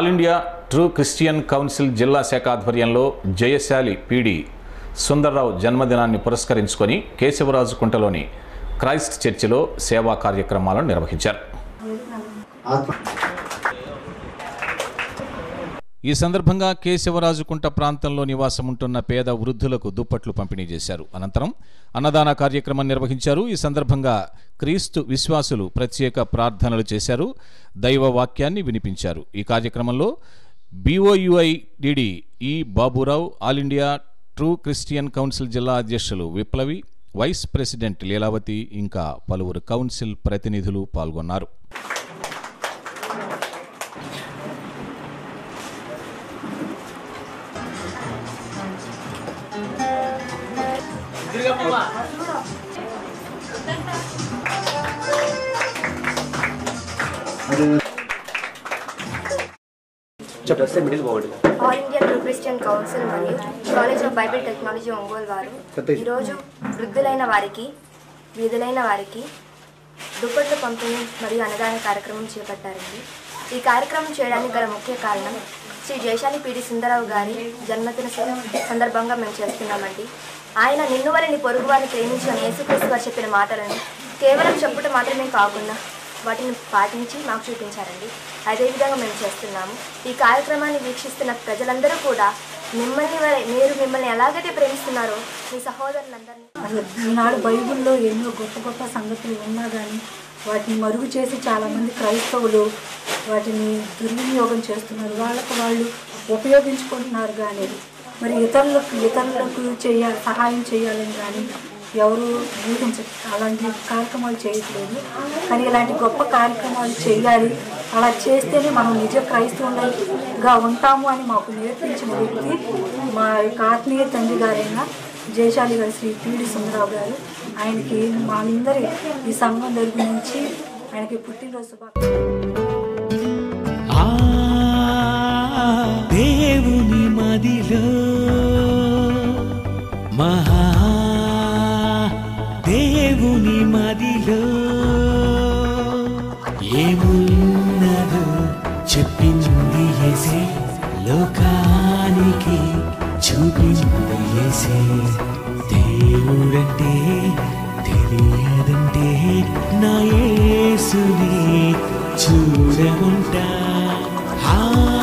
all India True Christian Council జిల్లా శాఖ ఆధ్వర్యంలో జయశాలి పీడి సుందర్రావు జన్మదినాన్ని పురస్కరించుకొని కేశవరాజు కుంటలోని క్రైస్ట్ చర్చిలో సేవా కార్యక్రమాలను నిర్వహించారు ఈ సందర్భంగా కేశవరాజుకుంట ప్రాంతంలో నివాసం ఉంటున్న పేద వృద్ధులకు దుప్పట్లు పంపిణీ చేశారు అనంతరం అన్నదాన కార్యక్రమం నిర్వహించారు ఈ సందర్భంగా క్రీస్తు విశ్వాసులు ప్రత్యేక ప్రార్థనలు చేశారు దైవ వాక్యాన్ని వినిపించారు ఈ కార్యక్రమంలో బీఓయుఐ డిడి ఈ Baburao All India True Christian Council జిల్లా అధ్యక్షులు విప్లవి వైస్ ప్రెసిడెంట్ లీలావతి ఇంకా పలువురు కౌన్సిల్ ప్రతినిధులు పాల్గొన్నారు చెప్పేస్తే మిడిల్ బాగుంటుంది All India True Christian Council మరియు College of Bible Technology Ongole వారు ఈరోజు వృద్ధులైన వారికి వీధులైన వారికి దుప్పట్ల పంపిణీ మరియు అన్నదాన కార్యక్రమం చేపట్టారండి ఈ కార్యక్రమం చేయడానికి గల ముఖ్య కారణం శ్రీ జయశాలి పిడి సుందరరావు గారి జన్మదిన స- సందర్భంగా మేము చేస్తున్నామండి ఆయన నిన్ను వలని పొరుగు వారిని ప్రేమించి అని యేసుక్రీస్తు గారు చెప్పిన మాటలను కేవలం చెప్పుట మాత్రమే కాకుండా వాటిని పాటించి మాకు చూపించారండి అదేవిధంగా మేము చేస్తున్నాము ఈ కార్యక్రమాన్ని వీక్షిస్తున్న ప్రజలందరూ కూడా మిమ్మల్ని వలె- మీరు మిమ్మల్ని ఎలాగైతే ప్రేమిస్తున్నారో మీ సహోదరులందరినీ అసలు ఈనాడు బైబిల్లో ఎన్నో గొప్ప గొప్ప సంగతులు ఉన్నా కానీ వాటిని మరుగు చేసి చాలామంది క్రైస్తవులు వాటిని దుర్వినియోగం చేస్తున్నారు వాళ్ళకు వాళ్ళు ఉపయోగించుకుంటున్నారు కానీ మరి ఇతరులకు ఇతరులకు చేయ సహాయం చేయాలని కానీ ఎవరు ఊహించ అలాంటి కార్యక్రమాలు చేయట్లేదు కానీ ఇలాంటి గొప్ప కార్యక్రమాలు చేయాలి అలా చేస్తేనే మనం నిజ క్రైస్తవులుగా ఉంటాము అని మాకు నేర్పించిన వ్యక్తి మా యొక్క ఆత్మీయ తండ్రి గారైన జయశాలి గారు శ్రీ పిడి సుందరరావు గారు ఆయనకి మా అందరి ఈ సంఘం తరపు నుంచి ఆయనకి పుట్టినరోజు శుభాకాంక్షలు ఆ దేవుని మదిలో మహా దేవుని మదిలో ఏమున్నదో చెప్పింది ఎసే లోకానికి చూపింది ఎసే దేవుడంటే తెలియదంటే నా యేసుని చూడముంటా ఆ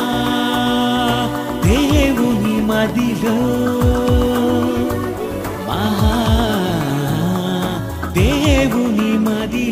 దేవుని మదిలో మహా దేవుని మది